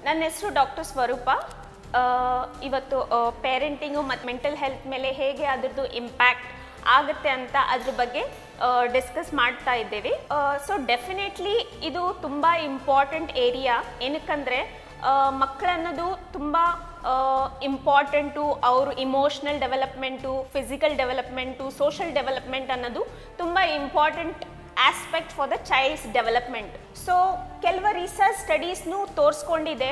ನನ್ನ ಹೆಸರು ಡಾಕ್ಟರ್ ಸ್ವರೂಪ ಆ, ಇವತ್ತು ಪೇರೆಂಟಿಂಗು ಮತ್ತು ಮೆಂಟಲ್ ಹೆಲ್ತ್ ಮೇಲೆ ಹೇಗೆ ಅದ್ರದ್ದು ಇಂಪ್ಯಾಕ್ಟ್ ಆಗುತ್ತೆ ಅಂತ ಅದ್ರ ಬಗ್ಗೆ ಡಿಸ್ಕಸ್ ಮಾಡ್ತಾ ಇದ್ದೇವೆ ಸೊ ಡೆಫಿನೆಟ್ಲಿ ಇದು ತುಂಬ ಇಂಪಾರ್ಟೆಂಟ್ ಏರಿಯಾ ಏನಕ್ಕಂದರೆ ಮಕ್ಕಳನ್ನೋದು ತುಂಬ ಇಂಪಾರ್ಟೆಂಟು ಅವರು emotional development physical development social development ಅನ್ನೋದು ತುಂಬ important aspect for the child's development so ಕೆಲವು ರಿಸರ್ಚ್ ಸ್ಟಡೀಸ್ನು ತೋರಿಸ್ಕೊಂಡಿದೆ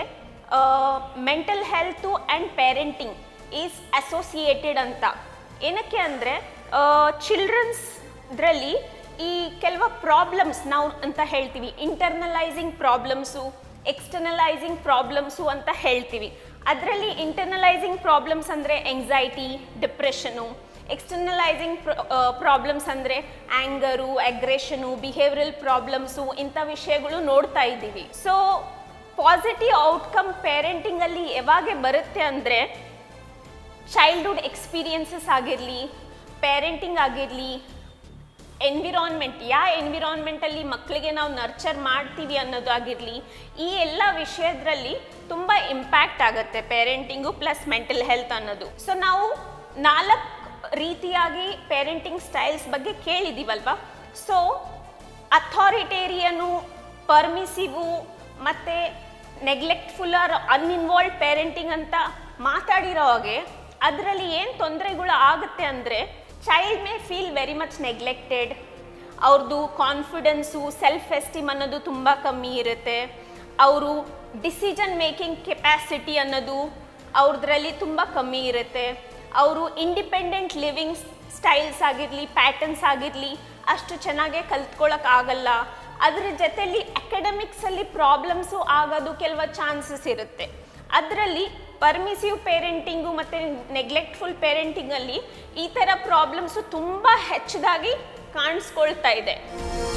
mental health and parenting is associated ಅಂತ ಏನಕ್ಕೆ ಅಂದರೆ ಚಿಲ್ಡ್ರನ್ಸ್ದ್ರಲ್ಲಿ ಈ ಕೆಲವು ಪ್ರಾಬ್ಲಮ್ಸ್ ನಾವು ಅಂತ ಹೇಳ್ತೀವಿ ಇಂಟರ್ನಲೈಸಿಂಗ್ ಪ್ರಾಬ್ಲಮ್ಸು ಎಕ್ಸ್ಟರ್ನಲೈಸಿಂಗ್ ಪ್ರಾಬ್ಲಮ್ಸು ಅಂತ ಹೇಳ್ತೀವಿ ಅದರಲ್ಲಿ ಇಂಟರ್ನಲೈಸಿಂಗ್ ಪ್ರಾಬ್ಲಮ್ಸ್ ಅಂದರೆ ಎಂಗ್ಸೈಟಿ ಡಿಪ್ರೆಷನು ಎಕ್ಸ್ಟರ್ನಲೈಸಿಂಗ್ ಪ್ರಾಬ್ಲಮ್ಸ್ ಅಂದರೆ ಆ್ಯಂಗರು ಅಗ್ರೆಷನು ಬಿಹೇವಿಯರಲ್ ಪ್ರಾಬ್ಲಮ್ಸು ಇಂಥ ವಿಷಯಗಳು ನೋಡ್ತಾ ಇದ್ದೀವಿ ಸೊ ಪಾಸಿಟಿವ್ ಔಟ್ಕಮ್ ಪೇರೆಂಟಿಂಗಲ್ಲಿ ಯಾವಾಗ ಬರುತ್ತೆ ಅಂದರೆ ಚೈಲ್ಡ್ಹುಡ್ ಎಕ್ಸ್ಪೀರಿಯನ್ಸಸ್ ಆಗಿರಲಿ ಪೇರೆಂಟಿಂಗ್ ಆಗಿರಲಿ ಎನ್ವಿರಾನ್ಮೆಂಟ್ ಯಾವ ಎನ್ವಿರಾನ್ಮೆಂಟಲ್ಲಿ ಮಕ್ಕಳಿಗೆ ನಾವು ನರ್ಚರ್ ಮಾಡ್ತೀವಿ ಅನ್ನೋದಾಗಿರಲಿ ಈ ಎಲ್ಲ ವಿಷಯದ್ರಲ್ಲಿ ತುಂಬ ಇಂಪ್ಯಾಕ್ಟ್ ಆಗುತ್ತೆ ಪೇರೆಂಟಿಂಗು ಪ್ಲಸ್ ಮೆಂಟಲ್ ಹೆಲ್ತ್ ಅನ್ನೋದು ಸೊ ನಾವು ನಾಲ್ಕು ರೀತಿಯಾಗಿ ಪೇರೆಂಟಿಂಗ್ ಸ್ಟೈಲ್ಸ್ ಬಗ್ಗೆ ಕೇಳಿದ್ದೀವಲ್ವಾ ಸೊ ಅಥಾರಿಟೇರಿಯನು ಪರ್ಮಿಸಿವು ಮತ್ತು ನೆಗ್ಲೆಕ್ಟ್ಫುಲ್ ಆರ್ ಅನ್ಇನ್ವಾಲ್ವ್ ಪೇರೆಂಟಿಂಗ್ ಅಂತ ಮಾತಾಡಿರೋ ಹಾಗೆ ಅದರಲ್ಲಿ ಏನು ತೊಂದರೆಗಳು ಆಗುತ್ತೆ ಅಂದರೆ child may feel very much neglected ಅವ್ರದ್ದು ಕಾನ್ಫಿಡೆನ್ಸು ಸೆಲ್ಫ್ ಎಸ್ಟೀಮ್ ಅನ್ನೋದು ತುಂಬ ಕಮ್ಮಿ ಇರುತ್ತೆ ಅವರು ಡಿಸಿಷನ್ ಮೇಕಿಂಗ್ ಕೆಪ್ಯಾಸಿಟಿ ಅನ್ನೋದು ಅವ್ರದ್ರಲ್ಲಿ ತುಂಬ ಕಮ್ಮಿ ಇರುತ್ತೆ ಅವರು ಇಂಡಿಪೆಂಡೆಂಟ್ ಲಿವಿಂಗ್ ಸ್ಟೈಲ್ಸ್ ಆಗಿರಲಿ ಪ್ಯಾಟರ್ನ್ಸ್ ಆಗಿರಲಿ ಅಷ್ಟು ಚೆನ್ನಾಗೇ ಕಲ್ತ್ಕೊಳ್ಳೋಕೆ ಆಗಲ್ಲ ಅದ್ರ ಜೊತೆಲಿ ಅಕಾಡೆಮಿಕ್ಸಲ್ಲಿ ಪ್ರಾಬ್ಲಮ್ಸು ಆಗೋದು ಕೆಲವು ಚಾನ್ಸಸ್ ಇರುತ್ತೆ ಅದರಲ್ಲಿ ಪರ್ಮಿಸಿವ್ ಪೇರೆಂಟಿಂಗು ಮತ್ತು ನೆಗ್ಲೆಕ್ಟ್ಫುಲ್ ಪೇರೆಂಟಿಂಗಲ್ಲಿ ಈ ಥರ ಪ್ರಾಬ್ಲಮ್ಸು ತುಂಬ ಹೆಚ್ಚದಾಗಿ ಕಾಣಿಸ್ಕೊಳ್ತಾ ಇದೆ